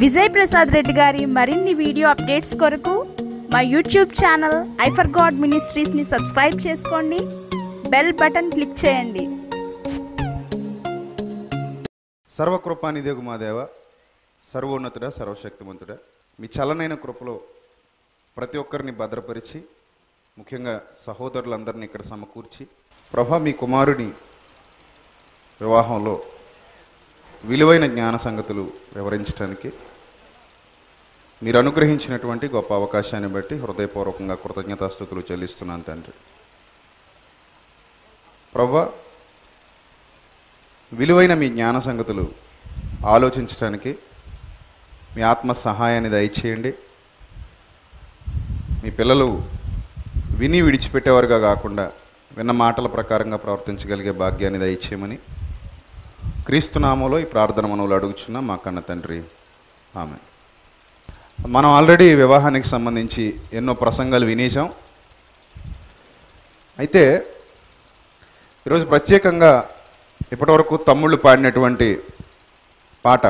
విజయ్ ప్రసాద్ రెడ్డి గారి మరిన్ని video updates కొరకు మా యూట్యూబ్ ఛానల్ ఐఫర్ గాడ్ మినిస్ట్రీస్ని సబ్స్క్రైబ్ చేసుకోండి బెల్ బటన్ క్లిక్ చేయండి సర్వకృపానిదేగు మా దేవ సర్వోన్నతుడా సర్వశక్తిమంతుడా మీ చల్లనైన కృపలో ప్రతి ఒక్కరిని భద్రపరిచి ముఖ్యంగా సహోదరులందరినీ ఇక్కడ సమకూర్చి ప్రభా మీ కుమారుని వివాహంలో విలువైన జ్ఞాన సంగతులు వివరించడానికి మీరు అనుగ్రహించినటువంటి గొప్ప అవకాశాన్ని బట్టి హృదయపూర్వకంగా కృతజ్ఞతాస్థుతులు చెల్లిస్తున్నాను తండ్రి ప్రభా విలువైన మీ జ్ఞాన సంగతులు ఆలోచించడానికి మీ ఆత్మ సహాయాన్ని దయచేయండి మీ పిల్లలు విని విడిచిపెట్టేవారుగా కాకుండా విన్న మాటల ప్రకారంగా ప్రవర్తించగలిగే భాగ్యాన్ని దయచేయమని క్రీస్తునామంలో ఈ ప్రార్థన మనవులు అడుగుచున్న మా కన్న తండ్రి ఆమె మనం ఆల్రెడీ వివాహానికి సంబంధించి ఎన్నో ప్రసంగాలు వినేశాం అయితే ఈరోజు ప్రత్యేకంగా ఇప్పటివరకు తమ్ముళ్ళు పాడినటువంటి పాట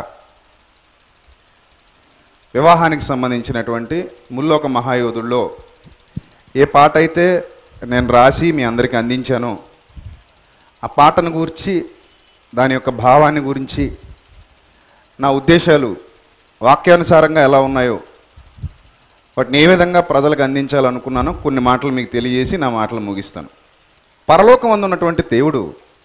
వివాహానికి సంబంధించినటువంటి ముల్లోక మహాయోధుల్లో ఏ పాట అయితే నేను రాసి మీ అందరికీ అందించానో ఆ పాటను గురించి దాని యొక్క భావాన్ని గురించి నా ఉద్దేశాలు వాక్యానుసారంగా ఎలా ఉన్నాయో వాటిని ఏ విధంగా ప్రజలకు అందించాలనుకున్నానో కొన్ని మాటలు మీకు తెలియజేసి నా మాటలు ముగిస్తాను పరలోకం ఉన్నటువంటి దేవుడు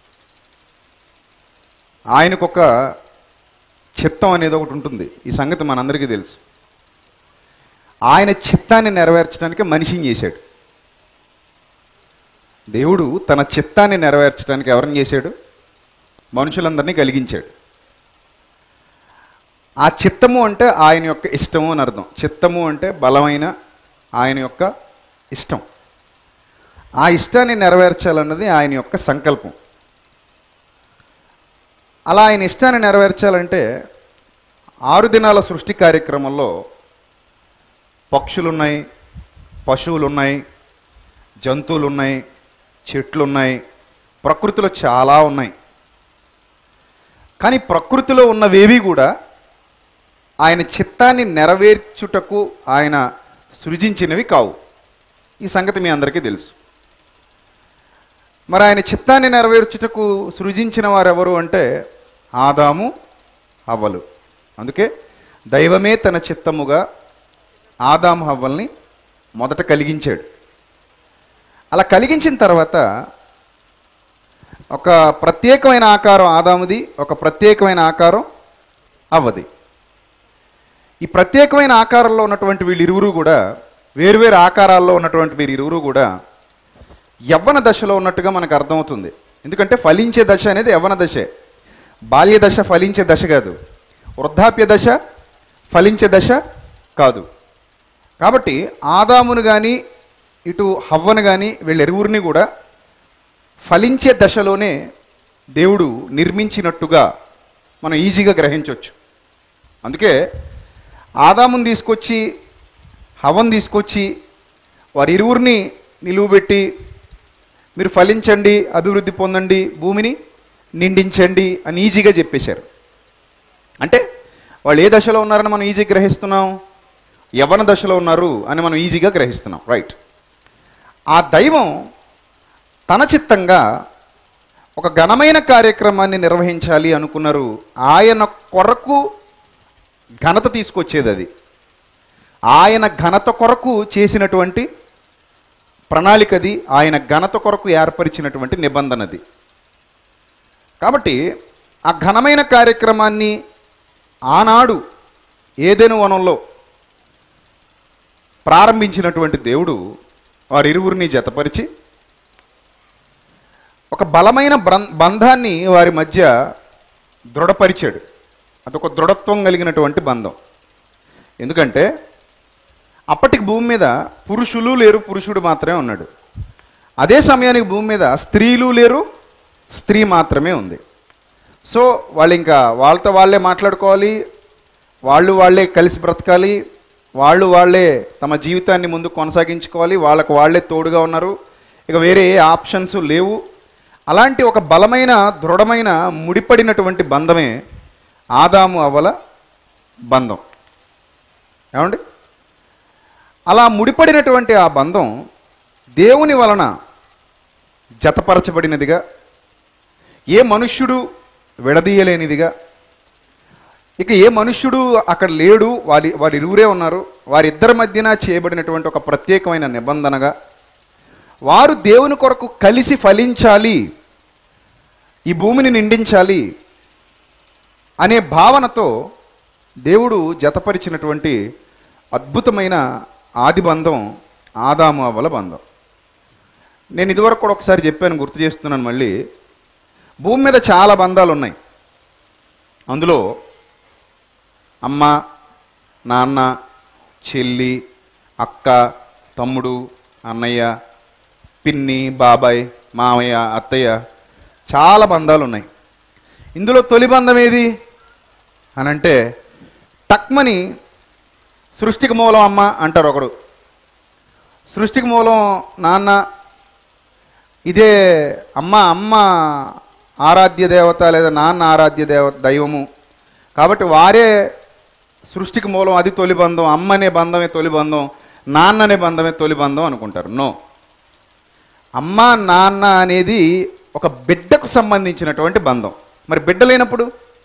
ఆయనకొక చిత్తం అనేది ఒకటి ఉంటుంది ఈ సంగతి మనందరికీ తెలుసు ఆయన చిత్తాన్ని నెరవేర్చడానికి మనిషిని చేశాడు దేవుడు తన చిత్తాన్ని నెరవేర్చడానికి ఎవరిని చేశాడు మనుషులందరినీ కలిగించాడు ఆ చిత్తము అంటే ఆయన యొక్క ఇష్టము అని అర్థం చిత్తము అంటే బలమైన ఆయన యొక్క ఇష్టం ఆ ఇష్టాన్ని నెరవేర్చాలన్నది ఆయన యొక్క సంకల్పం అలా ఆయన ఇష్టాన్ని నెరవేర్చాలంటే ఆరు దినాల సృష్టి కార్యక్రమంలో పక్షులున్నాయి పశువులున్నాయి జంతువులున్నాయి చెట్లున్నాయి ప్రకృతిలో చాలా ఉన్నాయి కానీ ప్రకృతిలో ఉన్నవేవి కూడా ఆయన చిత్తాన్ని నెరవేర్చుటకు ఆయన సృజించినవి కావు ఈ సంగతి మీ అందరికీ తెలుసు మరి ఆయన చిత్తాన్ని నెరవేర్చుటకు సృజించిన వారెవరు అంటే ఆదాము హవ్వలు అందుకే దైవమే తన చిత్తముగా ఆదాము హవ్వల్ని మొదట కలిగించాడు అలా కలిగించిన తర్వాత ఒక ప్రత్యేకమైన ఆకారం ఆదాముది ఒక ప్రత్యేకమైన ఆకారం అవ్వది ఈ ప్రత్యేకమైన ఆకారంలో ఉన్నటువంటి వీళ్ళిరువురు కూడా వేరువేరు ఆకారాల్లో ఉన్నటువంటి వీరు ఇరువురు కూడా యవ్వన దశలో ఉన్నట్టుగా మనకు అర్థమవుతుంది ఎందుకంటే ఫలించే దశ అనేది యవ్వన దశే బాల్య దశ ఫలించే దశ కాదు వృద్ధాప్య దశ ఫలించే దశ కాదు కాబట్టి ఆదామును కానీ ఇటు హవ్వను కానీ వీళ్ళెరువురిని కూడా ఫలించే దశలోనే దేవుడు నిర్మించినట్టుగా మనం ఈజీగా గ్రహించవచ్చు అందుకే ఆదాముని తీసుకొచ్చి హవన్ తీసుకొచ్చి వారి ఇరువురిని నిలువబెట్టి మీరు ఫలించండి అభివృద్ధి పొందండి భూమిని నిండించండి అని ఈజీగా చెప్పేశారు అంటే వాళ్ళు ఏ దశలో ఉన్నారని మనం ఈజీగా గ్రహిస్తున్నాం యవ్వన దశలో ఉన్నారు అని మనం ఈజీగా గ్రహిస్తున్నాం రైట్ ఆ దైవం తన చిత్తంగా ఒక ఘనమైన కార్యక్రమాన్ని నిర్వహించాలి అనుకున్నారు ఆయన కొరకు ఘనత తీసుకొచ్చేది అది ఆయన ఘనత కొరకు చేసినటువంటి ప్రణాళికది ఆయన ఘనత కొరకు ఏర్పరిచినటువంటి నిబంధనది కాబట్టి ఆ ఘనమైన కార్యక్రమాన్ని ఆనాడు ఏదైనా వనంలో ప్రారంభించినటువంటి దేవుడు వారిరువురిని జతపరిచి ఒక బలమైన బ్రం- బంధాన్ని వారి మధ్య దృఢపరిచాడు అదొక దృఢత్వం కలిగినటువంటి బంధం ఎందుకంటే అప్పటికి భూమి మీద పురుషులు లేరు పురుషుడు మాత్రమే ఉన్నాడు అదే సమయానికి భూమి మీద స్త్రీలు లేరు స్త్రీ మాత్రమే ఉంది సో వాళ్ళు ఇంకా వాళ్ళతో వాళ్ళే మాట్లాడుకోవాలి వాళ్ళు వాళ్ళే కలిసి బ్రతకాలి వాళ్ళు వాళ్ళే తమ జీవితాన్ని ముందు కొనసాగించుకోవాలి వాళ్ళకు వాళ్ళే తోడుగా ఉన్నారు ఇక వేరే ఏ ఆప్షన్స్ లేవు అలాంటి ఒక బలమైన దృఢమైన ముడిపడినటువంటి బంధమే ఆదాము అవ్వల బంధం ఏమండి అలా ముడిపడినటువంటి ఆ బంధం దేవుని వలన జతపరచబడినదిగా ఏ మనుష్యుడు విడదీయలేనిదిగా ఇక ఏ మనుష్యుడు అక్కడ లేడు వారి వారి ఇరువురే ఉన్నారు వారిద్దరి మధ్యన చేయబడినటువంటి ఒక ప్రత్యేకమైన నిబంధనగా వారు దేవుని కొరకు కలిసి ఫలించాలి ఈ భూమిని నిండించాలి అనే భావనతో దేవుడు జతపరిచినటువంటి అద్భుతమైన ఆది బంధం ఆదాము అవ్వల బంధం నేను ఇదివరకు కూడా ఒకసారి చెప్పాను గుర్తు చేస్తున్నాను మళ్ళీ భూమి మీద చాలా బంధాలు ఉన్నాయి అందులో అమ్మ నాన్న చెల్లి అక్క తమ్ముడు అన్నయ్య పిన్ని బాబాయ్ మామయ్య అత్తయ్య చాలా బంధాలు ఉన్నాయి ఇందులో తొలి బంధం ఏది అని అంటే టక్మని సృష్టికి మూలం అమ్మ అంటారు ఒకడు సృష్టికి మూలం నాన్న ఇదే అమ్మ అమ్మ ఆరాధ్య దేవత లేదా నాన్న ఆరాధ్య దేవ దైవము కాబట్టి వారే సృష్టికి మూలం అది తొలి బంధం అమ్మ అనే బంధమే తొలి బంధం నాన్న అనే బంధమే తొలి బంధం అనుకుంటారు నో అమ్మ నాన్న అనేది ఒక బిడ్డకు సంబంధించినటువంటి బంధం మరి బిడ్డ లేనప్పుడు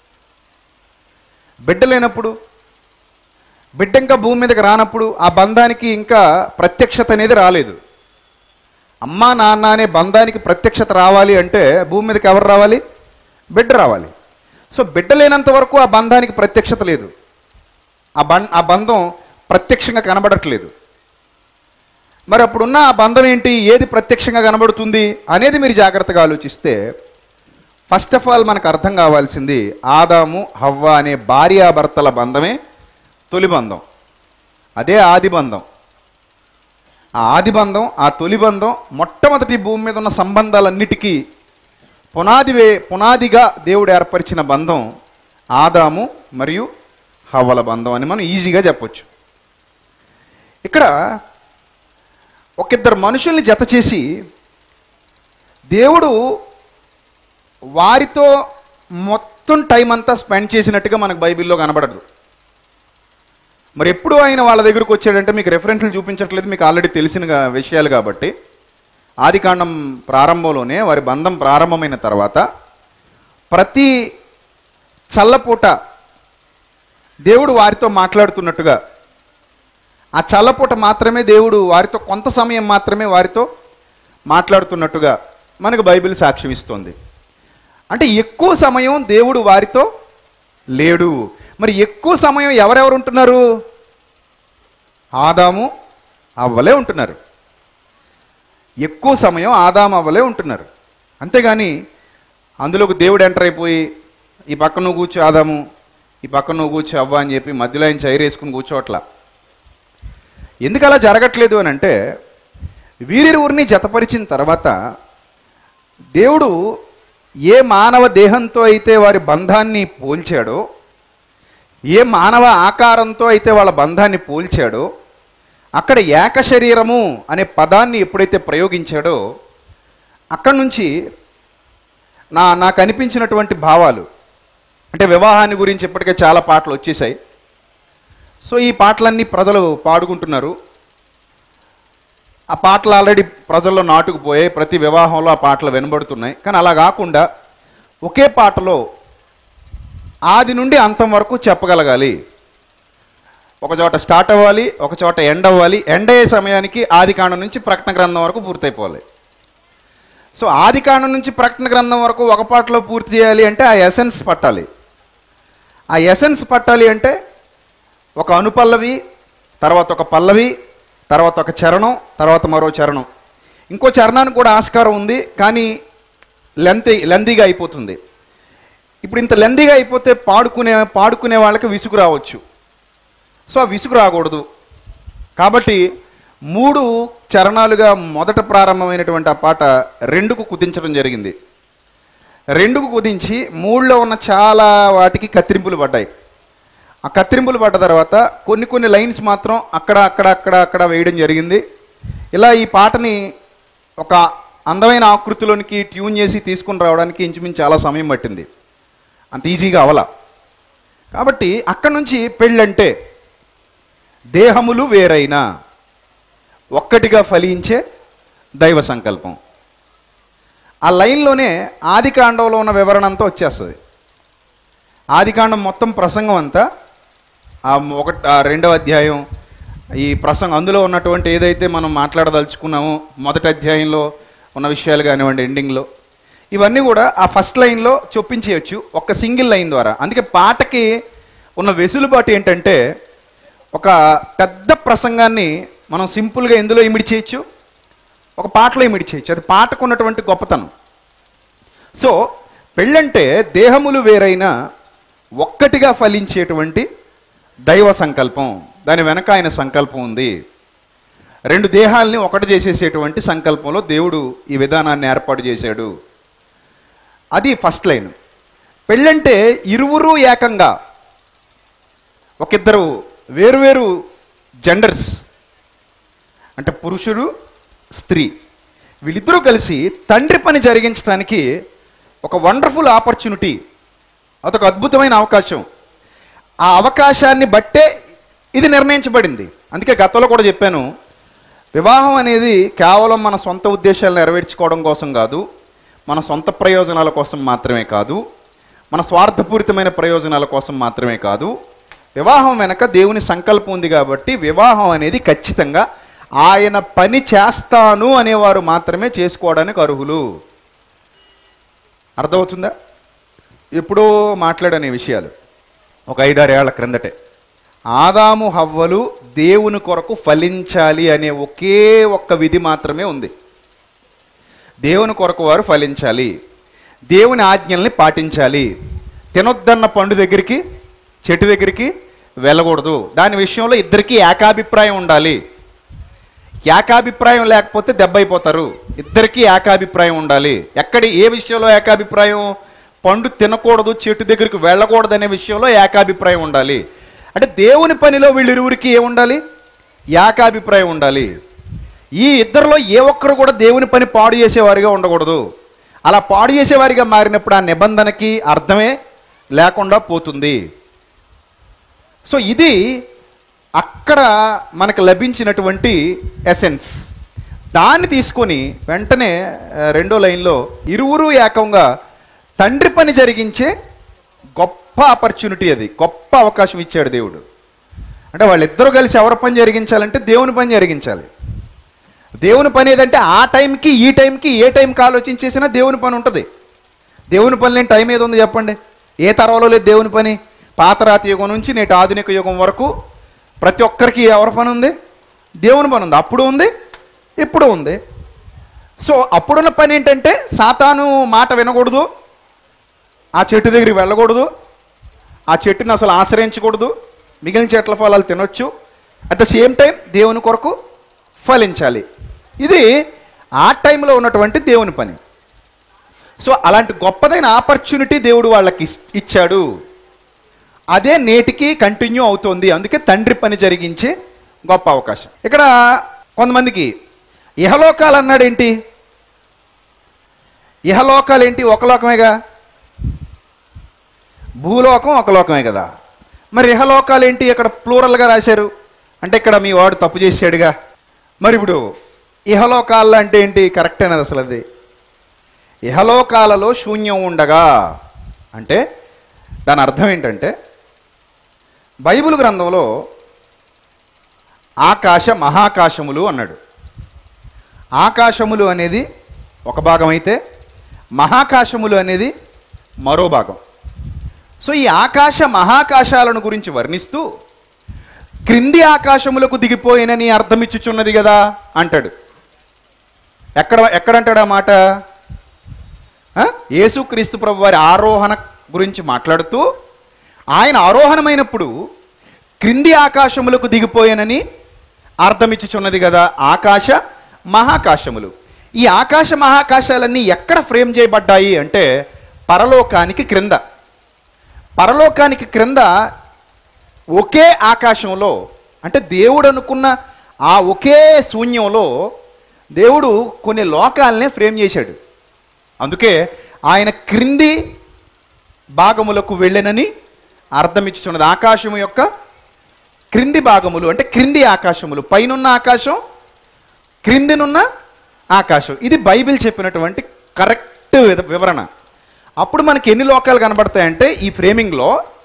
బిడ్డ లేనప్పుడు బిడ్డ ఇంకా భూమి మీదకి రానప్పుడు ఆ బంధానికి ఇంకా ప్రత్యక్షత అనేది రాలేదు అమ్మా నాన్న అనే బంధానికి ప్రత్యక్షత రావాలి అంటే భూమి మీదకి ఎవరు రావాలి బిడ్డ రావాలి సో బిడ్డ లేనంత వరకు ఆ బంధానికి ప్రత్యక్షత లేదు ఆ బం ఆ బంధం ప్రత్యక్షంగా కనబడట్లేదు మరి అప్పుడున్న ఆ బంధం ఏంటి ఏది ప్రత్యక్షంగా కనబడుతుంది అనేది మీరు జాగ్రత్తగా ఆలోచిస్తే ఫస్ట్ ఆఫ్ ఆల్ మనకు అర్థం కావాల్సింది ఆదాము హవ్వ అనే భార్యాభర్తల బంధమే తొలి బంధం అదే ఆది బంధం ఆ ఆది బంధం ఆ తొలి బంధం మొట్టమొదటి భూమి మీద ఉన్న సంబంధాలన్నిటికీ పునాది వే పునాదిగా దేవుడు ఏర్పరిచిన బంధం ఆదాము మరియు హవ్వల బంధం అని మనం ఈజీగా చెప్పొచ్చు ఇక్కడ ఒకిద్దరు మనుషుల్ని జత చేసి దేవుడు వారితో మొత్తం టైం అంతా స్పెండ్ చేసినట్టుగా మనకు బైబిల్లో కనబడదు మరి ఎప్పుడు ఆయన వాళ్ళ దగ్గరకు వచ్చాడంటే మీకు రెఫరెన్స్లు చూపించట్లేదు మీకు ఆల్రెడీ తెలిసిన గా- విషయాలు కాబట్టి ఆదికాండం ప్రారంభంలోనే వారి బంధం ప్రారంభమైన తర్వాత ప్రతి చల్లపూట దేవుడు వారితో మాట్లాడుతున్నట్టుగా ఆ చల్లపూట మాత్రమే దేవుడు వారితో కొంత సమయం మాత్రమే వారితో మాట్లాడుతున్నట్టుగా మనకు బైబిల్ సాక్ష్యం ఇస్తోంది అంటే ఎక్కువ సమయం దేవుడు వారితో లేడు మరి ఎక్కువ సమయం ఎవరెవరు ఉంటున్నారు ఆదాము అవ్వలే ఉంటున్నారు ఎక్కువ సమయం ఆదాము అవ్వలే ఉంటున్నారు అంతేగాని అందులోకి దేవుడు ఎంటర్ అయిపోయి ఈ పక్క నువ్వు కూర్చో ఆదాము ఈ పక్క నువ్వు కూర్చో అవ్వ అని చెప్పి మధ్యలో ఆయన చైర్ వేసుకుని కూర్చోట్లా ఎందుకు అలా జరగట్లేదు అని అంటే వీరిరువురిని జతపరిచిన తర్వాత దేవుడు ఏ మానవ దేహంతో అయితే వారి బంధాన్ని పోల్చాడో ఏ మానవ ఆకారంతో అయితే వాళ్ళ బంధాన్ని పోల్చాడో అక్కడ ఏక శరీరము అనే పదాన్ని ఎప్పుడైతే ప్రయోగించాడో అక్కడి నుంచి నా నాకు అనిపించినటువంటి భావాలు అంటే వివాహాన్ని గురించి ఇప్పటికే చాలా పాటలు వచ్చేసాయి సో ఈ పాటలన్నీ ప్రజలు పాడుకుంటున్నారు ఆ పాటలు ఆల్రెడీ ప్రజల్లో నాటుకుపోయాయి ప్రతి వివాహంలో ఆ పాటలు వినబడుతున్నాయి కానీ అలా కాకుండా ఒకే పాటలో ఆది నుండి అంతం వరకు చెప్పగలగాలి ఒక చోట స్టార్ట్ అవ్వాలి ఒక చోట ఎండ్ అవ్వాలి ఎండ్ అయ్యే సమయానికి ఆది కాండం నుంచి ప్రకటన గ్రంథం వరకు పూర్తయిపోవాలి సో ఆది కాండం నుంచి ప్రకటన గ్రంథం వరకు ఒక పాటలో పూర్తి చేయాలి అంటే ఆ ఎసెన్స్ పట్టాలి ఆ ఎసెన్స్ పట్టాలి అంటే ఒక అనుపల్లవి తర్వాత ఒక పల్లవి తర్వాత ఒక చరణం తర్వాత మరో చరణం ఇంకో చరణానికి కూడా ఆస్కారం ఉంది కానీ లెంత్ లెందీగా అయిపోతుంది ఇప్పుడు ఇంత లెందీగా అయిపోతే పాడుకునే పాడుకునే వాళ్ళకి విసుగు రావచ్చు సో ఆ విసుగు రాకూడదు కాబట్టి మూడు చరణాలుగా మొదట ప్రారంభమైనటువంటి ఆ పాట రెండుకు కుదించడం జరిగింది రెండుకు కుదించి మూడులో ఉన్న చాలా వాటికి కత్తిరింపులు పడ్డాయి ఆ కత్తిరింపులు పడ్డ తర్వాత కొన్ని కొన్ని లైన్స్ మాత్రం అక్కడ అక్కడ అక్కడ అక్కడ వేయడం జరిగింది ఇలా ఈ పాటని ఒక అందమైన ఆకృతిలోనికి ట్యూన్ చేసి తీసుకుని రావడానికి ఇంచుమించు చాలా సమయం పట్టింది అంత ఈజీగా అవలా కాబట్టి అక్కడి నుంచి పెళ్ళంటే దేహములు వేరైన ఒక్కటిగా ఫలించే దైవ సంకల్పం ఆ లైన్లోనే ఆదికాండంలో ఉన్న వివరణ అంతా వచ్చేస్తుంది ఆదికాండం మొత్తం ప్రసంగం అంతా ఆ ఒక ఆ రెండవ అధ్యాయం ఈ ప్రసంగం అందులో ఉన్నటువంటి ఏదైతే మనం మాట్లాడదలుచుకున్నామో మొదటి అధ్యాయంలో ఉన్న విషయాలు కానివ్వండి ఎండింగ్లో ఇవన్నీ కూడా ఆ ఫస్ట్ లైన్లో చొప్పించేయచ్చు ఒక సింగిల్ లైన్ ద్వారా అందుకే పాటకి ఉన్న వెసులుబాటు ఏంటంటే ఒక పెద్ద ప్రసంగాన్ని మనం సింపుల్గా ఎందులో ఇమిడి చేయొచ్చు ఒక పాటలో ఇమిడి చేయొచ్చు అది పాటకు ఉన్నటువంటి గొప్పతనం సో పెళ్ళంటే దేహములు వేరైన ఒక్కటిగా ఫలించేటువంటి దైవ సంకల్పం దాని వెనక ఆయన సంకల్పం ఉంది రెండు దేహాల్ని ఒకటి చేసేసేటువంటి సంకల్పంలో దేవుడు ఈ విధానాన్ని ఏర్పాటు చేశాడు అది ఫస్ట్ లైన్ పెళ్ళంటే ఇరువురు ఏకంగా ఒకిద్దరు వేరువేరు జెండర్స్ అంటే పురుషుడు స్త్రీ వీళ్ళిద్దరూ కలిసి తండ్రి పని జరిగించడానికి ఒక వండర్ఫుల్ ఆపర్చునిటీ అదొక అద్భుతమైన అవకాశం ఆ అవకాశాన్ని బట్టే ఇది నిర్ణయించబడింది అందుకే గతంలో కూడా చెప్పాను వివాహం అనేది కేవలం మన సొంత ఉద్దేశాలను నెరవేర్చుకోవడం కోసం కాదు మన సొంత ప్రయోజనాల కోసం మాత్రమే కాదు మన స్వార్థపూరితమైన ప్రయోజనాల కోసం మాత్రమే కాదు వివాహం వెనక దేవుని సంకల్పం ఉంది కాబట్టి వివాహం అనేది ఖచ్చితంగా ఆయన పని చేస్తాను అనేవారు మాత్రమే చేసుకోవడానికి అర్హులు అర్థమవుతుందా ఎప్పుడో మాట్లాడనే విషయాలు ఒక ఐదారేళ్ల క్రిందటే ఆదాము హవ్వలు దేవుని కొరకు ఫలించాలి అనే ఒకే ఒక్క విధి మాత్రమే ఉంది దేవుని కొరకు వారు ఫలించాలి దేవుని ఆజ్ఞల్ని పాటించాలి తినొద్దన్న పండు దగ్గరికి చెట్టు దగ్గరికి వెళ్ళకూడదు దాని విషయంలో ఇద్దరికీ ఏకాభిప్రాయం ఉండాలి ఏకాభిప్రాయం లేకపోతే దెబ్బ అయిపోతారు ఇద్దరికీ ఏకాభిప్రాయం ఉండాలి ఎక్కడి ఏ విషయంలో ఏకాభిప్రాయం పండు తినకూడదు చెట్టు దగ్గరికి వెళ్ళకూడదు అనే విషయంలో ఏకాభిప్రాయం ఉండాలి అంటే దేవుని పనిలో వీళ్ళిరువురికి ఏముండాలి ఏకాభిప్రాయం ఉండాలి ఈ ఇద్దరిలో ఏ ఒక్కరు కూడా దేవుని పని పాడు చేసేవారిగా ఉండకూడదు అలా పాడు చేసేవారిగా మారినప్పుడు ఆ నిబంధనకి అర్థమే లేకుండా పోతుంది సో ఇది అక్కడ మనకు లభించినటువంటి ఎసెన్స్ దాన్ని తీసుకొని వెంటనే ఆ, రెండో లైన్లో ఇరువురు ఏకంగా తండ్రి పని జరిగించే గొప్ప ఆపర్చునిటీ అది గొప్ప అవకాశం ఇచ్చాడు దేవుడు అంటే వాళ్ళిద్దరూ కలిసి ఎవరి పని జరిగించాలంటే దేవుని పని జరిగించాలి దేవుని పని ఏదంటే ఆ టైంకి ఈ టైంకి ఏ టైంకి ఆలోచించేసినా దేవుని పని ఉంటుంది దేవుని పని లేని టైం ఏది ఉంది చెప్పండి ఏ తరంలో లేదు దేవుని పని పాతరాతి యుగం నుంచి నేటి ఆధునిక యుగం వరకు ప్రతి ఒక్కరికి ఎవరి పని ఉంది దేవుని పని ఉంది అప్పుడు ఉంది ఇప్పుడు ఉంది సో అప్పుడున్న పని ఏంటంటే సాతాను మాట వినకూడదు ఆ చెట్టు దగ్గరికి వెళ్ళకూడదు ఆ చెట్టుని అసలు ఆశ్రయించకూడదు మిగిలిన చెట్ల ఫలాలు తినొచ్చు అట్ ద సేమ్ టైం దేవుని కొరకు ఫలించాలి ఇది ఆ టైంలో ఉన్నటువంటి దేవుని పని సో అలాంటి గొప్పదైన ఆపర్చునిటీ దేవుడు వాళ్ళకి ఇస్- ఇచ్చాడు అదే నేటికి కంటిన్యూ అవుతోంది అందుకే తండ్రి పని జరిగించే గొప్ప అవకాశం ఇక్కడ కొంతమందికి ఇహలోకాలు అన్నాడేంటి ఇహలోకాలు ఏంటి ఒక లోకమేగా భూలోకం ఒక లోకమే కదా మరి ఇహలోకాలు ఏంటి ఇక్కడ ప్లూరల్గా రాశారు అంటే ఇక్కడ మీ వాడు తప్పు చేశాడుగా మరి ఇప్పుడు ఇహలోకాల్లో అంటే ఏంటి కరెక్ట్ అనేది అసలు అది ఇహలోకాలలో శూన్యం ఉండగా అంటే దాని అర్థం ఏంటంటే బైబిల్ గ్రంథంలో ఆకాశ మహాకాశములు అన్నాడు ఆకాశములు అనేది ఒక భాగం అయితే మహాకాశములు అనేది మరో భాగం సో ఈ ఆకాశ మహాకాశాలను గురించి వర్ణిస్తూ క్రింది ఆకాశములకు దిగిపోయినని అర్థమిచ్చుచున్నది కదా అంటాడు ఎక్కడ ఎక్కడంటాడు ఆ మాట ఆ? యేసుక్రీస్తు ప్రభు వారి ఆరోహణ గురించి మాట్లాడుతూ ఆయన ఆరోహణమైనప్పుడు క్రింది ఆకాశములకు దిగిపోయానని అర్థమిచ్చుచున్నది కదా ఆకాశ మహాకాశములు ఈ ఆకాశ మహాకాశాలన్నీ ఎక్కడ ఫ్రేమ్ చేయబడ్డాయి అంటే పరలోకానికి క్రింద పరలోకానికి క్రింద ఒకే ఆకాశంలో అంటే దేవుడు అనుకున్న ఆ ఒకే శూన్యంలో దేవుడు కొన్ని లోకాలనే ఫ్రేమ్ చేశాడు అందుకే ఆయన క్రింది భాగములకు వెళ్ళనని అర్థమిచ్చుచున్నది ఆకాశం యొక్క క్రింది భాగములు అంటే క్రింది ఆకాశములు పైనున్న ఆకాశం క్రిందినున్న ఆకాశం ఇది బైబిల్ చెప్పినటువంటి కరెక్ట్ విద- వివరణ అప్పుడు మనకి ఎన్ని లోకాలు కనబడతాయంటే ఈ ఫ్రేమింగ్లో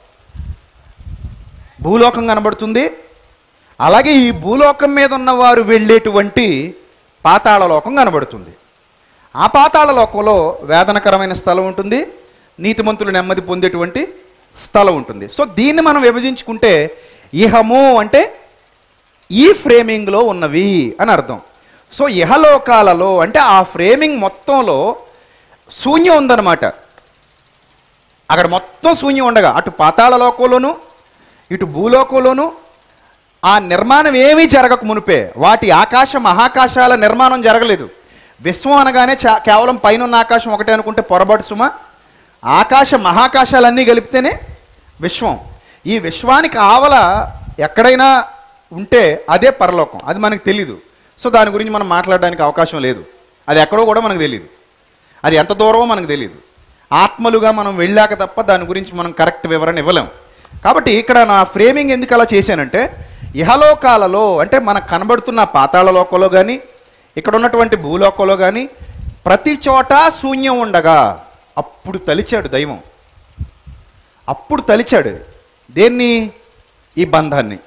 భూలోకం కనబడుతుంది అలాగే ఈ భూలోకం మీద ఉన్నవారు వెళ్ళేటువంటి పాతాళ లోకం కనబడుతుంది ఆ పాతాళ లోకంలో వేదనకరమైన స్థలం ఉంటుంది నీతిమంతులు నెమ్మది పొందేటువంటి స్థలం ఉంటుంది సో దీన్ని మనం విభజించుకుంటే ఇహము అంటే ఈ ఫ్రేమింగ్లో ఉన్నవి అని అర్థం సో ఇహలోకాలలో అంటే ఆ ఫ్రేమింగ్ మొత్తంలో శూన్యం ఉందన్నమాట అక్కడ మొత్తం శూన్యం ఉండగా అటు పాతాళ లోకంలోను ఇటు భూలోకంలోను ఆ నిర్మాణం ఏమీ జరగక మునిపే వాటి ఆకాశ మహాకాశాల నిర్మాణం జరగలేదు విశ్వం అనగానే చా- కేవలం పైన ఉన్న ఆకాశం ఒకటే అనుకుంటే పొరపాటు సుమ ఆకాశ మహాకాశాలన్నీ కలిపితేనే విశ్వం ఈ విశ్వానికి ఆవల ఎక్కడైనా ఉంటే అదే పరలోకం అది మనకు తెలీదు సో దాని గురించి మనం మాట్లాడడానికి అవకాశం లేదు అది ఎక్కడో కూడా మనకు తెలియదు అది ఎంత దూరమో మనకు తెలియదు ఆత్మలుగా మనం వెళ్ళాక తప్ప దాని గురించి మనం కరెక్ట్ వివరణ ఇవ్వలేం కాబట్టి ఇక్కడ నా ఫ్రేమింగ్ ఎందుకు అలా చేశానంటే ఇహలోకాలలో అంటే మనకు కనబడుతున్న పాతాళ లోకంలో కానీ ఇక్కడ ఉన్నటువంటి భూలోకంలో కానీ ప్రతి చోట శూన్యం ఉండగా అప్పుడు తలిచాడు దైవం అప్పుడు తలిచాడు దేన్ని ఈ బంధాన్ని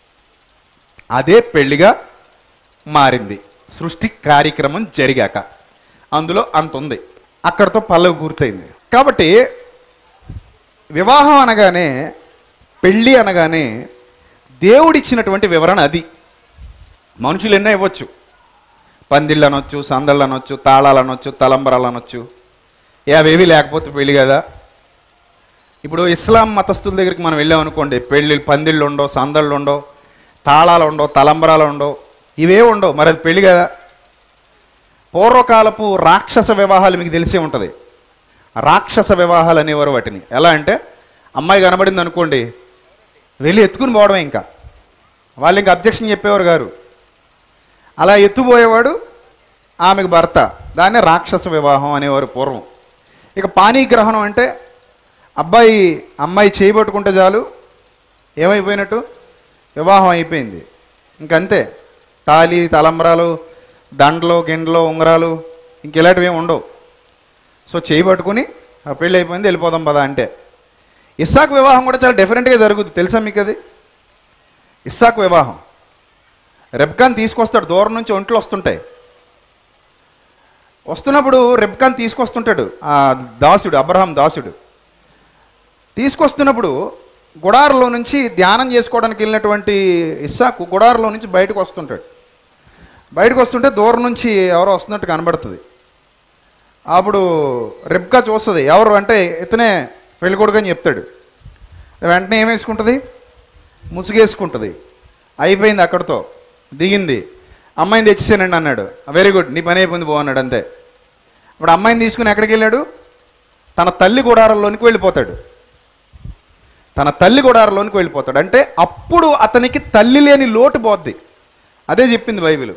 అదే పెళ్లిగా మారింది సృష్టి కార్యక్రమం జరిగాక అందులో అంత ఉంది అక్కడతో పల్లవి పూర్తయింది కాబట్టి వివాహం అనగానే పెళ్ళి అనగానే దేవుడిచ్చినటువంటి వివరణ అది మనుషులు ఎన్నో ఇవ్వచ్చు పందిళ్ళు అనొచ్చు సందళ్ళు అనొచ్చు తాళాలు అనొచ్చు తలంబరాలు అనొచ్చు ఏ అవేవి లేకపోతే పెళ్ళి కదా ఇప్పుడు ఇస్లాం మతస్థుల దగ్గరికి మనం వెళ్ళామనుకోండి పెళ్ళి పందిళ్ళు ఉండవు సందళ్ళు ఉండవు తాళాలు ఉండవు తలంబరాలు ఉండవు ఇవే ఉండవు మరి అది పెళ్ళి కదా పూర్వకాలపు రాక్షస వివాహాలు మీకు తెలిసే ఉంటుంది రాక్షస వివాహాలు అనేవారు వాటిని ఎలా అంటే అమ్మాయి కనబడింది అనుకోండి వెళ్ళి ఎత్తుకుని పోవడమే ఇంకా వాళ్ళు ఇంకా అబ్జెక్షన్ చెప్పేవారు గారు అలా ఎత్తుపోయేవాడు ఆమెకు భర్త దాన్నే రాక్షస వివాహం అనేవారు పూర్వం ఇక పానీగ్రహణం అంటే అబ్బాయి అమ్మాయి చేయబట్టుకుంటే చాలు ఏమైపోయినట్టు వివాహం అయిపోయింది ఇంకంతే తాలి తలంబరాలు దండలు గిండలు ఉంగరాలు ఇంక ఇలాంటివి ఏమి ఉండవు సో చేయి పట్టుకుని ఆ పెళ్ళి అయిపోయింది వెళ్ళిపోదాం పదా అంటే ఇస్సాక్ వివాహం కూడా చాలా డిఫరెంట్గా జరుగుతుంది తెలుసా మీకు అది ఇస్సాక్ వివాహం రెబ్కాన్ తీసుకొస్తాడు దూరం నుంచి ఒంట్లు వస్తుంటాయి వస్తున్నప్పుడు రెబ్కాన్ తీసుకొస్తుంటాడు ఆ దాసుడు అబ్రహాం దాసుడు తీసుకొస్తున్నప్పుడు గుడారంలో నుంచి ధ్యానం చేసుకోవడానికి వెళ్ళినటువంటి ఇస్సాకు గుడారంలో నుంచి బయటకు వస్తుంటాడు బయటకు వస్తుంటే దూరం నుంచి ఎవరో వస్తున్నట్టు కనబడుతుంది అప్పుడు రెబ్కా చూస్తుంది ఎవరు అంటే ఇతనే పెళ్ళికొడుకు అని చెప్తాడు వెంటనే ఏం వేసుకుంటుంది ముసుగేసుకుంటుంది అయిపోయింది అక్కడితో దిగింది అమ్మాయిని తెచ్చేసానండి అన్నాడు వెరీ గుడ్ నీ పని అయిపోయింది పో అన్నాడు అంతే ఇప్పుడు అమ్మాయిని తీసుకుని ఎక్కడికి వెళ్ళాడు తన తల్లి గుడారంలోనికి వెళ్ళిపోతాడు తన తల్లి గుడారంలోనికి వెళ్ళిపోతాడు అంటే అప్పుడు అతనికి తల్లి లేని లోటు పోద్ది అదే చెప్పింది బైబిల్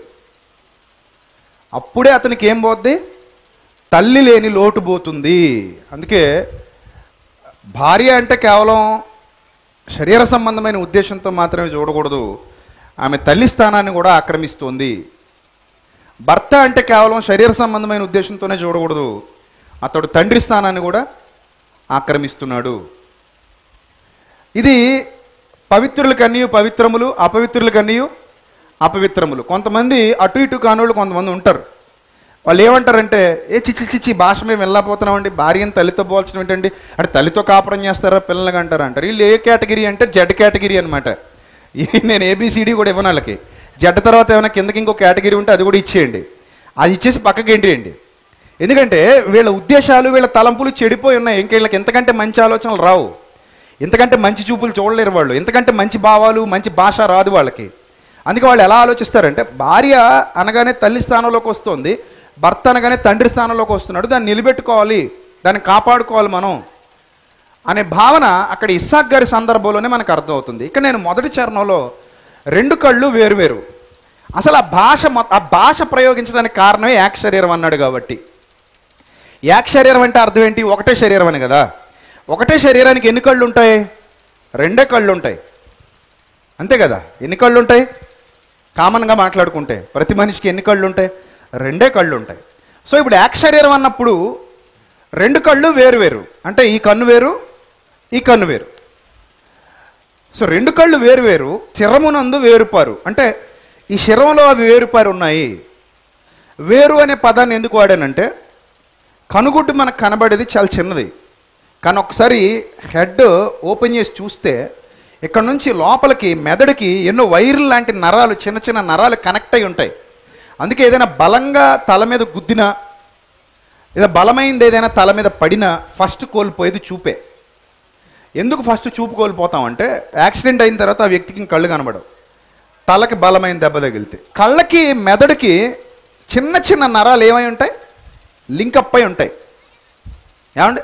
అప్పుడే అతనికి ఏం పోద్ది తల్లి లేని లోటు పోతుంది అందుకే భార్య అంటే కేవలం శరీర సంబంధమైన ఉద్దేశంతో మాత్రమే చూడకూడదు ఆమె తల్లి స్థానాన్ని కూడా ఆక్రమిస్తోంది భర్త అంటే కేవలం శరీర సంబంధమైన ఉద్దేశంతోనే చూడకూడదు అతడు తండ్రి స్థానాన్ని కూడా ఆక్రమిస్తున్నాడు ఇది పవిత్రులకు అన్నీయు పవిత్రములు అపవిత్రులకు అన్నీయు అపవిత్రములు కొంతమంది అటు ఇటు కానోళ్ళు కొంతమంది ఉంటారు వాళ్ళు ఏమంటారంటే ఏ చిచ్చి చిచ్చి భాష మేము వెళ్ళకపోతున్నామండి భార్యను తల్లితో పోల్చడం ఏంటండి అంటే తల్లితో కాపురం చేస్తారా పిల్లలకి అంటారు అంటారు వీళ్ళు ఏ కేటగిరీ అంటే జెడ్ కేటగిరీ అనమాట నేను ఏబిసిడి కూడా ఇవ్వను వాళ్ళకి జెడ్ తర్వాత ఏమైనా కిందకి ఇంకో కేటగిరీ ఉంటే అది కూడా ఇచ్చేయండి అది ఇచ్చేసి పక్కకి ఏంటి ఎందుకంటే వీళ్ళ ఉద్దేశాలు వీళ్ళ తలంపులు చెడిపోయి ఉన్నాయి ఇంక వీళ్ళకి ఎంతకంటే మంచి ఆలోచనలు రావు ఎంతకంటే మంచి చూపులు చూడలేరు వాళ్ళు ఎంతకంటే మంచి భావాలు మంచి భాష రాదు వాళ్ళకి అందుకే వాళ్ళు ఎలా ఆలోచిస్తారంటే భార్య అనగానే తల్లి స్థానంలోకి వస్తుంది భర్త అనగానే తండ్రి స్థానంలోకి వస్తున్నాడు దాన్ని నిలబెట్టుకోవాలి దాన్ని కాపాడుకోవాలి మనం అనే భావన అక్కడ ఇస్సాక్ గారి సందర్భంలోనే మనకు అర్థమవుతుంది ఇక్కడ నేను మొదటి చరణంలో రెండు కళ్ళు వేరువేరు అసలు ఆ భాష మొ- ఆ భాష ప్రయోగించడానికి కారణమే యాక్ శరీరం అన్నాడు కాబట్టి యాక్ శరీరం అంటే అర్థం ఏంటి ఒకటే శరీరం అని కదా ఒకటే శరీరానికి ఎన్ని కళ్ళు ఉంటాయి రెండే కళ్ళు ఉంటాయి అంతే కదా ఎన్ని కళ్ళు ఉంటాయి కామన్గా మాట్లాడుకుంటే ప్రతి మనిషికి ఎన్ని కళ్ళు ఉంటాయి రెండే కళ్ళు ఉంటాయి సో ఇప్పుడు ఏక శరీరం అన్నప్పుడు రెండు కళ్ళు వేరు వేరు అంటే ఈ కన్ను వేరు ఈ కన్ను వేరు సో రెండు కళ్ళు వేరు వేరు శిరమునందు వేరుపారు అంటే ఈ శిరంలో అవి వేరుపారు ఉన్నాయి వేరు అనే పదాన్ని ఎందుకు వాడానంటే కనుగుడ్డు మనకు కనబడేది చాలా చిన్నది కానీ ఒకసారి హెడ్ ఓపెన్ చేసి చూస్తే ఇక్కడ నుంచి లోపలికి మెదడుకి ఎన్నో వైర్లు లాంటి నరాలు చిన్న చిన్న నరాలు కనెక్ట్ అయి ఉంటాయి అందుకే ఏదైనా బలంగా తల మీద గుద్దినా లేదా బలమైంది ఏదైనా తల మీద పడినా ఫస్ట్ కోల్పోయేది చూపే ఎందుకు ఫస్ట్ చూపు కోల్పోతామంటే యాక్సిడెంట్ అయిన తర్వాత ఆ వ్యక్తికి ఇంక కళ్ళు కనబడవు తలకి బలమైన దెబ్బ తగిలితే కళ్ళకి మెదడుకి చిన్న చిన్న నరాలు ఏమై ఉంటాయి లింకప్ అయి ఉంటాయి ఏమండి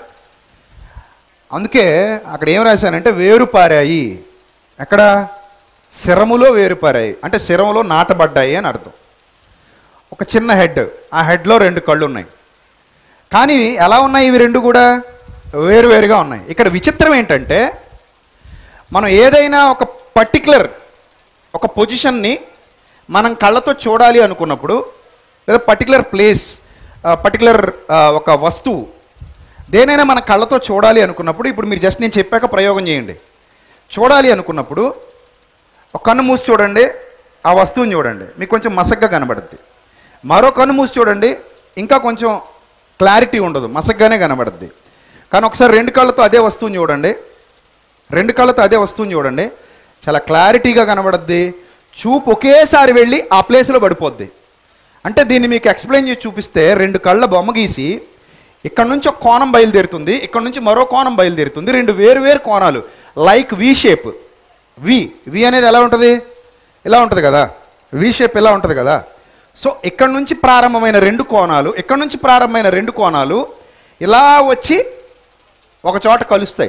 అందుకే అక్కడ ఏం రాశానంటే వేరుపారాయి ఎక్కడ శరములో వేరుపారాయి అంటే శరములో నాటబడ్డాయి అని అర్థం ఒక చిన్న హెడ్ ఆ హెడ్లో రెండు కళ్ళు ఉన్నాయి కానీ ఎలా ఉన్నాయి ఇవి రెండు కూడా వేరువేరుగా ఉన్నాయి ఇక్కడ విచిత్రం ఏంటంటే మనం ఏదైనా ఒక పర్టికులర్ ఒక పొజిషన్ని మనం కళ్ళతో చూడాలి అనుకున్నప్పుడు లేదా పర్టికులర్ ప్లేస్ పర్టికులర్ ఒక వస్తువు దేనైనా మన కళ్ళతో చూడాలి అనుకున్నప్పుడు ఇప్పుడు మీరు జస్ట్ నేను చెప్పాక ప్రయోగం చేయండి చూడాలి అనుకున్నప్పుడు ఒక కన్ను మూసి చూడండి ఆ వస్తువుని చూడండి మీకు కొంచెం మసగ్గా కనబడుద్ది మరో కన్ను మూసి చూడండి ఇంకా కొంచెం క్లారిటీ ఉండదు మసగ్గానే కనబడుద్ది కానీ ఒకసారి రెండు కళ్ళతో అదే వస్తువుని చూడండి రెండు కళ్ళతో అదే వస్తువుని చూడండి చాలా క్లారిటీగా కనబడుద్ది చూపు ఒకేసారి వెళ్ళి ఆ ప్లేస్లో పడిపోద్ది అంటే దీన్ని మీకు ఎక్స్ప్లెయిన్ చేసి చూపిస్తే రెండు కళ్ళ బొమ్మ గీసి ఇక్కడ నుంచి ఒక కోణం బయలుదేరుతుంది ఇక్కడ నుంచి మరో కోణం బయలుదేరుతుంది రెండు వేరు వేరు కోణాలు లైక్ వి షేప్ వి వి అనేది ఎలా ఉంటుంది ఇలా ఉంటుంది కదా వి షేప్ ఇలా ఉంటుంది కదా సో ఇక్కడ నుంచి ప్రారంభమైన రెండు కోణాలు ఇక్కడ నుంచి ప్రారంభమైన రెండు కోణాలు ఇలా వచ్చి ఒక చోట కలుస్తాయి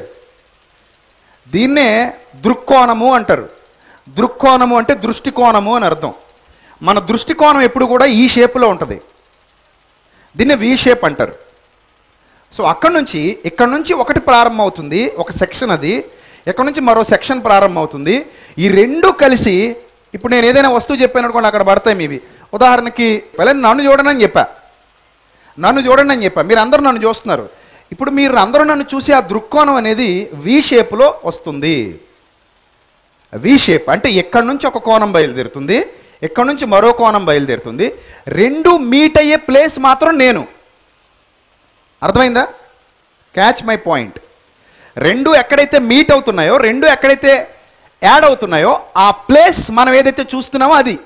దీన్నే దృక్కోణము అంటారు దృక్కోణము అంటే దృష్టికోణము అని అర్థం మన దృష్టికోణం ఎప్పుడు కూడా ఈ షేప్లో ఉంటుంది దీన్ని వి షేప్ అంటారు సో అక్కడ నుంచి ఇక్కడ నుంచి ఒకటి ప్రారంభం అవుతుంది ఒక సెక్షన్ అది ఇక్కడ నుంచి మరో సెక్షన్ ప్రారంభం అవుతుంది ఈ రెండు కలిసి ఇప్పుడు నేను ఏదైనా వస్తువు చెప్పాను అనుకోండి అక్కడ పడతాయి మీవి ఉదాహరణకి వెళ్ళండి నన్ను చూడండి అని చెప్పా నన్ను చూడండి అని చెప్పా మీరు అందరూ నన్ను చూస్తున్నారు ఇప్పుడు మీరు అందరూ నన్ను చూసి ఆ దృక్కోణం అనేది వి షేప్లో వస్తుంది వి షేప్ అంటే ఎక్కడి నుంచి ఒక కోణం బయలుదేరుతుంది ఎక్కడి నుంచి మరో కోణం బయలుదేరుతుంది రెండు మీట్ అయ్యే ప్లేస్ మాత్రం నేను అర్థమైందా క్యాచ్ మై పాయింట్ రెండు ఎక్కడైతే మీట్ అవుతున్నాయో రెండు ఎక్కడైతే యాడ్ అవుతున్నాయో ఆ ప్లేస్ మనం ఏదైతే చూస్తున్నామో అది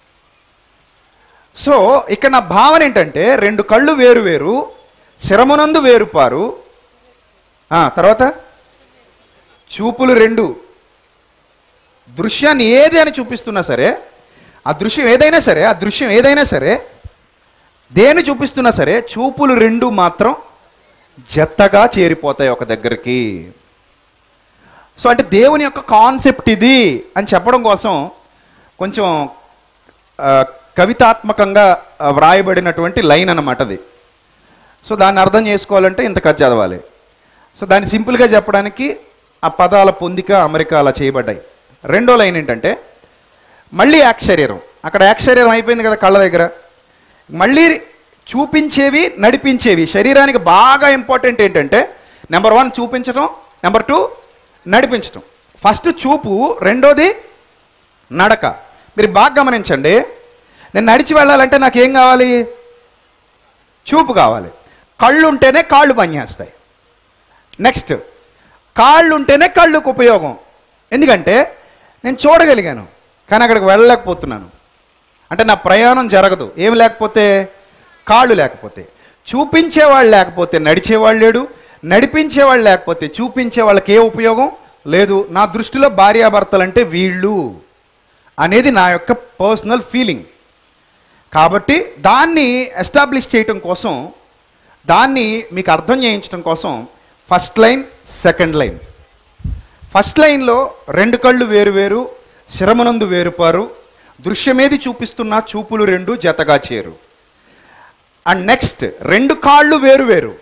సో ఇక్కడ నా భావన ఏంటంటే రెండు కళ్ళు వేరు వేరు శరమునందు వేరుపారు ఆ, తర్వాత చూపులు రెండు దృశ్యాన్ని ఏది అని చూపిస్తున్నా సరే ఆ దృశ్యం ఏదైనా సరే ఆ దృశ్యం ఏదైనా సరే దేని చూపిస్తున్నా సరే చూపులు రెండు మాత్రం జత్తగా చేరిపోతాయి ఒక దగ్గరికి సో అంటే దేవుని యొక్క కాన్సెప్ట్ ఇది అని చెప్పడం కోసం కొంచెం ఆ, కవితాత్మకంగా ఆ, వ్రాయబడినటువంటి లైన్ అన్నమాట అది సో దాన్ని అర్థం చేసుకోవాలంటే ఇంత కథ చదవాలి సో దాన్ని సింపుల్గా చెప్పడానికి ఆ పదాల పొందిక అమెరికా అలా చేయబడ్డాయి రెండో లైన్ ఏంటంటే మళ్ళీ యాక్ శరీరం అక్కడ యాక్ శరీరం అయిపోయింది కదా కళ్ళ దగ్గర మళ్ళీ చూపించేవి నడిపించేవి శరీరానికి బాగా ఇంపార్టెంట్ ఏంటంటే నెంబర్ వన్ చూపించడం నెంబర్ టూ నడిపించడం ఫస్ట్ చూపు రెండోది నడక మీరు బాగా గమనించండి నేను నడిచి వెళ్ళాలంటే నాకు ఏం కావాలి చూపు కావాలి కళ్ళు ఉంటేనే కాళ్ళు పనిచేస్తాయి నెక్స్ట్ కాళ్ళు ఉంటేనే కళ్ళుకు ఉపయోగం ఎందుకంటే నేను చూడగలిగాను కానీ అక్కడికి వెళ్ళలేకపోతున్నాను అంటే నా ప్రయాణం జరగదు ఏం లేకపోతే కాళ్ళు లేకపోతే చూపించేవాళ్ళు లేకపోతే నడిచేవాళ్ళు లేడు నడిపించేవాళ్ళు లేకపోతే చూపించే వాళ్ళకి ఏ ఉపయోగం లేదు నా దృష్టిలో భార్యాభర్తలంటే వీళ్ళు అనేది నా యొక్క పర్సనల్ ఫీలింగ్ కాబట్టి దాన్ని ఎస్టాబ్లిష్ చేయటం కోసం దాన్ని మీకు అర్థం చేయించడం కోసం first line second line first లైన్లో రెండు కళ్ళు వేరు వేరు శిరమునందు వేరుపారు దృశ్యమేది చూపిస్తున్నా చూపులు రెండు జతగా చేరు అండ్ నెక్స్ట్ రెండు కాళ్ళు వేరు వేరు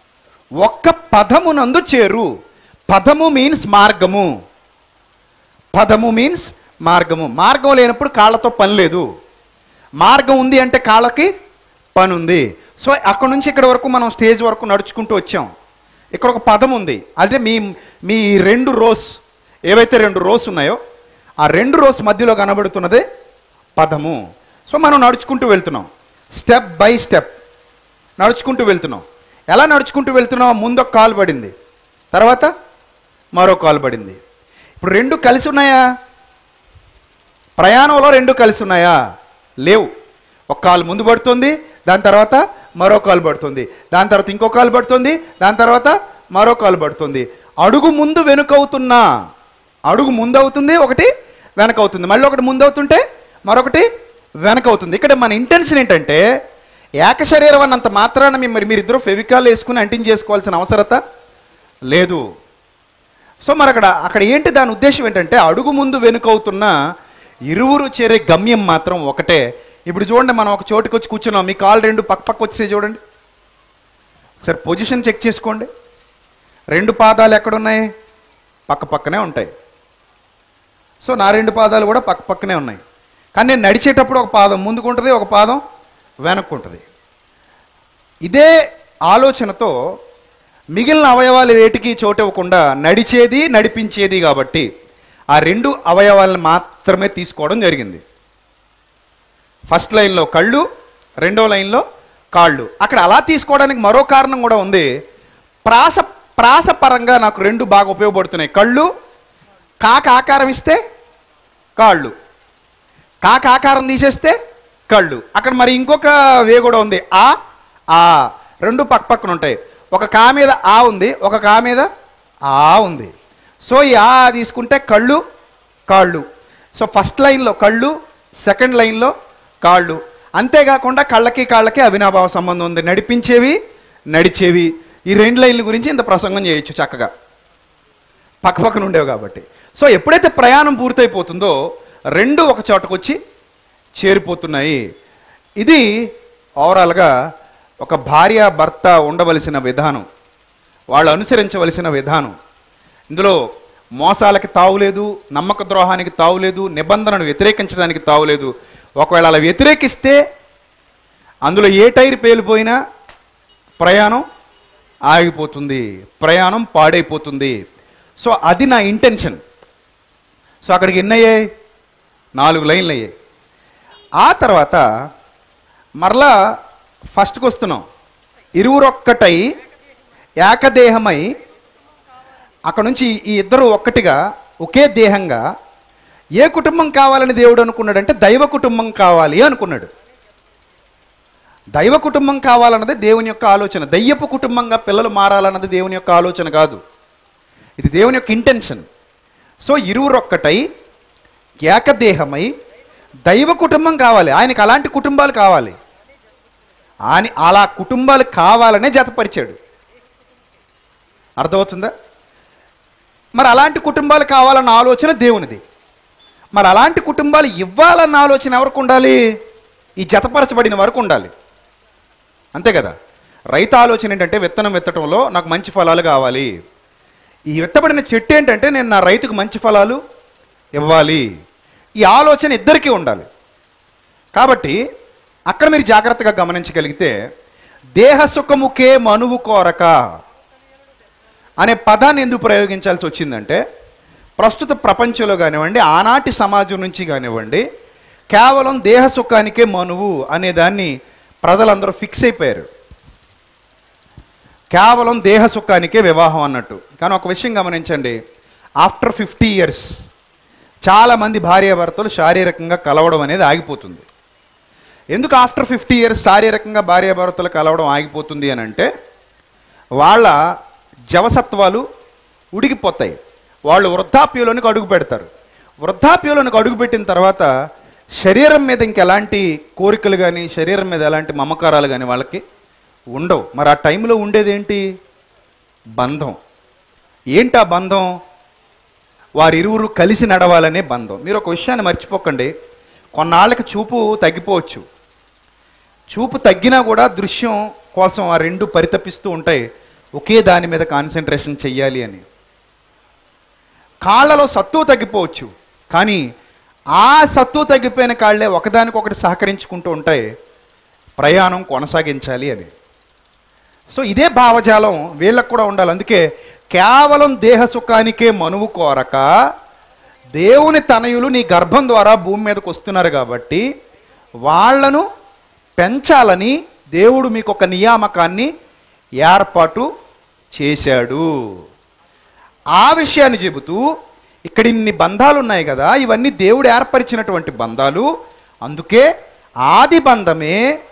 ఒక్క పదమునందు చేరు పదము మీన్స్ మార్గము పదము మీన్స్ మార్గము మార్గం లేనప్పుడు కాళ్ళతో పని లేదు మార్గం ఉంది అంటే కాళ్ళకి పని ఉంది సో అక్కడ నుంచి ఇక్కడ వరకు మనం స్టేజ్ వరకు నడుచుకుంటూ వచ్చాం ఇక్కడ ఒక పదం ఉంది అంటే మీ మీ రెండు రోస్ ఏవైతే రెండు రోస్ ఉన్నాయో ఆ రెండు రోస్ మధ్యలో కనబడుతున్నదే పదము సో మనం నడుచుకుంటూ వెళ్తున్నాం స్టెప్ బై స్టెప్ నడుచుకుంటూ వెళ్తున్నాం ఎలా నడుచుకుంటూ వెళ్తున్నాం ముందు ఒక కాలు పడింది తర్వాత మరో కాలు పడింది ఇప్పుడు రెండు కలిసి ఉన్నాయా ప్రయాణంలో రెండు కలిసి ఉన్నాయా లేవు ఒక కాలు ముందు పడుతుంది దాని తర్వాత మరో కాలు పడుతుంది దాని తర్వాత ఇంకో కాలు పడుతుంది దాని తర్వాత మరో కాలు పడుతుంది అడుగు ముందు వెనుకవుతున్నా అడుగు ముందు అవుతుంది ఒకటి వెనక అవుతుంది మళ్ళీ ఒకటి ముందు అవుతుంటే మరొకటి వెనక అవుతుంది ఇక్కడ మన ఇంటెన్షన్ ఏంటంటే ఏక శరీరం అన్నంత మాత్రాన మీ- మరి మీరిద్దరూ ఫెవికాల్ వేసుకుని అంటించేసుకోవాల్సిన అవసరత లేదు సో మరి అక్కడ అక్కడ ఏంటి దాని ఉద్దేశం ఏంటంటే అడుగు ముందు వెనుకవుతున్న ఇరువురు చేరే గమ్యం మాత్రం ఒకటే ఇప్పుడు చూడండి మనం ఒక చోటుకి వచ్చి కూర్చున్నాం మీ కాళ్ళు రెండు పక్క పక్క వచ్చే చూడండి సరే పొజిషన్ చెక్ చేసుకోండి రెండు పాదాలు ఎక్కడున్నాయి పక్క పక్కనే ఉంటాయి సో నా రెండు పాదాలు కూడా పక్క పక్కనే ఉన్నాయి కానీ నేను నడిచేటప్పుడు ఒక పాదం ముందుకుంటుంది ఒక పాదం వెనక్కుంటుంది ఇదే ఆలోచనతో మిగిలిన అవయవాలు వేటికి చోటు ఇవ్వకుండా నడిచేది నడిపించేది కాబట్టి ఆ రెండు అవయవాలను మాత్రమే తీసుకోవడం జరిగింది ఫస్ట్ లైన్లో కళ్ళు రెండో లైన్లో కాళ్ళు అక్కడ అలా తీసుకోవడానికి మరో కారణం కూడా ఉంది ప్రాస ప్రాసపరంగా నాకు రెండు బాగా ఉపయోగపడుతున్నాయి కళ్ళు కాక ఆకారం ఇస్తే కాళ్ళు కాక ఆకారం తీసేస్తే కళ్ళు అక్కడ మరి ఇంకొక వే కూడా ఉంది ఆ ఆ రెండు పక్క పక్కన ఉంటాయి ఒక కా మీద ఆ ఉంది ఒక కా మీద ఆ ఉంది సో ఈ ఆ తీసుకుంటే కళ్ళు కాళ్ళు సో ఫస్ట్ లైన్లో కళ్ళు సెకండ్ లైన్లో కాళ్ళు అంతేకాకుండా కళ్ళకి కాళ్ళకి అవినాభావ సంబంధం ఉంది నడిపించేవి నడిచేవి ఈ రెండు లైన్ల గురించి ఇంత ప్రసంగం చేయొచ్చు చక్కగా పక్క పక్కన ఉండేవి కాబట్టి సో ఎప్పుడైతే ప్రయాణం పూర్తయిపోతుందో రెండు ఒక చోటకు వచ్చి చేరిపోతున్నాయి ఇది ఓవరాల్గా ఒక భార్య భర్త ఉండవలసిన విధానం వాళ్ళు అనుసరించవలసిన విధానం ఇందులో మోసాలకి తావులేదు నమ్మక ద్రోహానికి తావులేదు నిబంధనను వ్యతిరేకించడానికి తావులేదు ఒకవేళ అలా వ్యతిరేకిస్తే అందులో ఏ టైర్ పేలిపోయినా ప్రయాణం ఆగిపోతుంది ప్రయాణం పాడైపోతుంది సో అది నా ఇంటెన్షన్ సో అక్కడికి ఎన్ని అయ్యాయి నాలుగు లైన్లు అయ్యాయి ఆ తర్వాత మరలా ఫస్ట్కి వస్తున్నాం ఇరువురొక్కటై ఏకదేహమై అక్కడ నుంచి ఈ ఇద్దరు ఒక్కటిగా ఒకే దేహంగా ఏ కుటుంబం కావాలని దేవుడు అనుకున్నాడంటే దైవ కుటుంబం కావాలి అనుకున్నాడు దైవ కుటుంబం కావాలన్నది దేవుని యొక్క ఆలోచన దయ్యపు కుటుంబంగా పిల్లలు మారాలన్నది దేవుని యొక్క ఆలోచన కాదు ఇది దేవుని యొక్క ఇంటెన్షన్ సో ఇరువురొక్కటై ఏకదేహమై దైవ కుటుంబం కావాలి ఆయనకి అలాంటి కుటుంబాలు కావాలి ఆయన అలా కుటుంబాలు కావాలనే జతపరిచాడు అర్థమవుతుందా మరి అలాంటి కుటుంబాలు కావాలన్న ఆలోచన దేవునిది మరి అలాంటి కుటుంబాలు ఇవ్వాలన్న ఆలోచన ఎవరికి ఉండాలి ఈ జతపరచబడిన వరకు ఉండాలి అంతే కదా రైతు ఆలోచన ఏంటంటే విత్తనం విత్తడంలో నాకు మంచి ఫలాలు కావాలి ఈ విత్తబడిన చెట్టు ఏంటంటే నేను నా రైతుకు మంచి ఫలాలు ఇవ్వాలి ఈ ఆలోచన ఇద్దరికీ ఉండాలి కాబట్టి అక్కడ మీరు జాగ్రత్తగా గమనించగలిగితే దేహ సుఖముకే మనువు కోరక అనే పదాన్ని ఎందుకు ప్రయోగించాల్సి వచ్చిందంటే ప్రస్తుత ప్రపంచంలో కానివ్వండి ఆనాటి సమాజం నుంచి కానివ్వండి కేవలం దేహ సుఖానికే మనువు అనే దాన్ని ప్రజలందరూ ఫిక్స్ అయిపోయారు కేవలం దేహ సుఖానికే వివాహం అన్నట్టు కానీ ఒక విషయం గమనించండి ఆఫ్టర్ ఫిఫ్టీ ఇయర్స్ చాలామంది భార్యాభర్తలు శారీరకంగా కలవడం అనేది ఆగిపోతుంది ఎందుకు ఆఫ్టర్ ఫిఫ్టీ ఇయర్స్ శారీరకంగా భార్యాభర్తలు కలవడం ఆగిపోతుంది అని అంటే వాళ్ళ జవసత్వాలు ఉడికిపోతాయి వాళ్ళు వృద్ధాప్యంలోనికి అడుగు పెడతారు వృద్ధాప్యంలోనికి అడుగు పెట్టిన తర్వాత శరీరం మీద ఇంకెలాంటి కోరికలు కానీ శరీరం మీద ఎలాంటి మమకారాలు కానీ వాళ్ళకి ఉండవు మరి ఆ టైంలో ఉండేదేంటి బంధం ఏంటి ఆ బంధం వారిరువురు కలిసి నడవాలనే బంధం మీరు ఒక విషయాన్ని మర్చిపోకండి కొన్నాళ్ళకి చూపు తగ్గిపోవచ్చు చూపు తగ్గినా కూడా దృశ్యం కోసం ఆ రెండు పరితపిస్తూ ఉంటాయి ఒకే దాని మీద కాన్సన్ట్రేషన్ చెయ్యాలి అని కాళ్ళలో సత్తువ తగ్గిపోవచ్చు కానీ ఆ సత్తు తగ్గిపోయిన కాళ్ళే ఒకదానికొకటి సహకరించుకుంటూ ఉంటాయి ప్రయాణం కొనసాగించాలి అని సో ఇదే భావజాలం వీళ్ళకు కూడా ఉండాలి అందుకే కేవలం దేహ సుఖానికే మనువు కోరక దేవుని తనయులు నీ గర్భం ద్వారా భూమి మీదకి వస్తున్నారు కాబట్టి వాళ్ళను పెంచాలని దేవుడు మీకు ఒక నియామకాన్ని ఏర్పాటు చేశాడు ఆ విషయాన్ని చెబుతూ ఇక్కడ ఇన్ని బంధాలు ఉన్నాయి కదా ఇవన్నీ దేవుడు ఏర్పరిచినటువంటి బంధాలు అందుకే ఆది బంధమే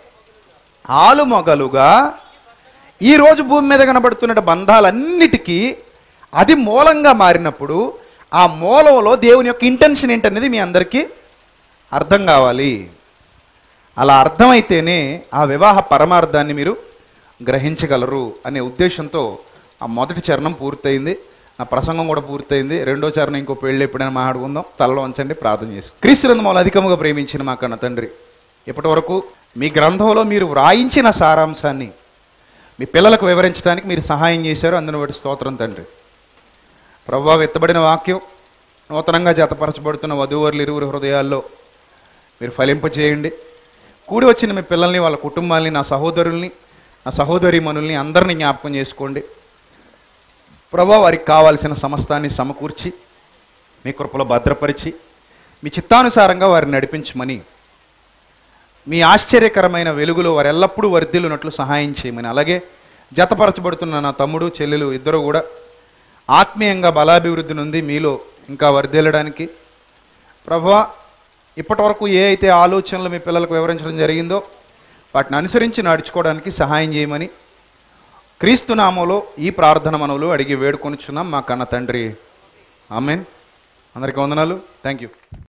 ఆలుమొగలుగా ఈరోజు భూమి మీద కనబడుతున్న బంధాలన్నిటికీ అది మూలంగా మారినప్పుడు ఆ మూలంలో దేవుని యొక్క ఇంటెన్షన్ ఏంటనేది మీ అందరికీ అర్థం కావాలి అలా అర్థమైతేనే ఆ వివాహ పరమార్థాన్ని మీరు గ్రహించగలరు అనే ఉద్దేశంతో ఆ మొదటి చరణం పూర్తయింది నా ప్రసంగం కూడా పూర్తయింది రెండో చరణం ఇంకో పెళ్ళి ఎప్పుడైనా మాట్లాడుకుందాం తలలో వంచండి ప్రార్థన చేసి క్రీస్తు మమ్మల్ని అధికముగా ప్రేమించిన మా కన్న తండ్రి ఇప్పటి వరకు మీ గ్రంథంలో మీరు వ్రాయించిన సారాంశాన్ని మీ పిల్లలకు వివరించడానికి మీరు సహాయం చేశారు అందుని బట్టి స్తోత్రం తండ్రి ప్రభావ ఎత్తబడిన వాక్యం నూతనంగా జతపరచబడుతున్న వధూవరులు ఇరువురు హృదయాల్లో మీరు ఫలింపచేయండి కూడి వచ్చిన మీ పిల్లల్ని వాళ్ళ కుటుంబాల్ని నా సహోదరుల్ని నా సహోదరి మనుల్ని అందరినీ జ్ఞాపకం చేసుకోండి ప్రభా వారికి కావాల్సిన సమస్తాన్ని సమకూర్చి మీ కృపలో భద్రపరిచి మీ చిత్తానుసారంగా వారిని నడిపించమని మీ ఆశ్చర్యకరమైన వెలుగులో వారు ఎల్లప్పుడూ వర్ధిల్లునట్లు సహాయం చేయమని అలాగే జతపరచబడుతున్న నా తమ్ముడు చెల్లెలు ఇద్దరు కూడా ఆత్మీయంగా బలాభివృద్ధి నుండి మీలో ఇంకా వర్ధిల్లడానికి ప్రభా ఇప్పటి వరకు ఏ అయితే ఆలోచనలు మీ పిల్లలకు వివరించడం జరిగిందో వాటిని అనుసరించి నడుచుకోవడానికి సహాయం చేయమని క్రీస్తు నామంలో ఈ ప్రార్థన మనవులు అడిగి వేడుకొనిచున్నాం మా కన్న తండ్రి ఆమెన్ అందరికీ వందనాలు థ్యాంక్ యూ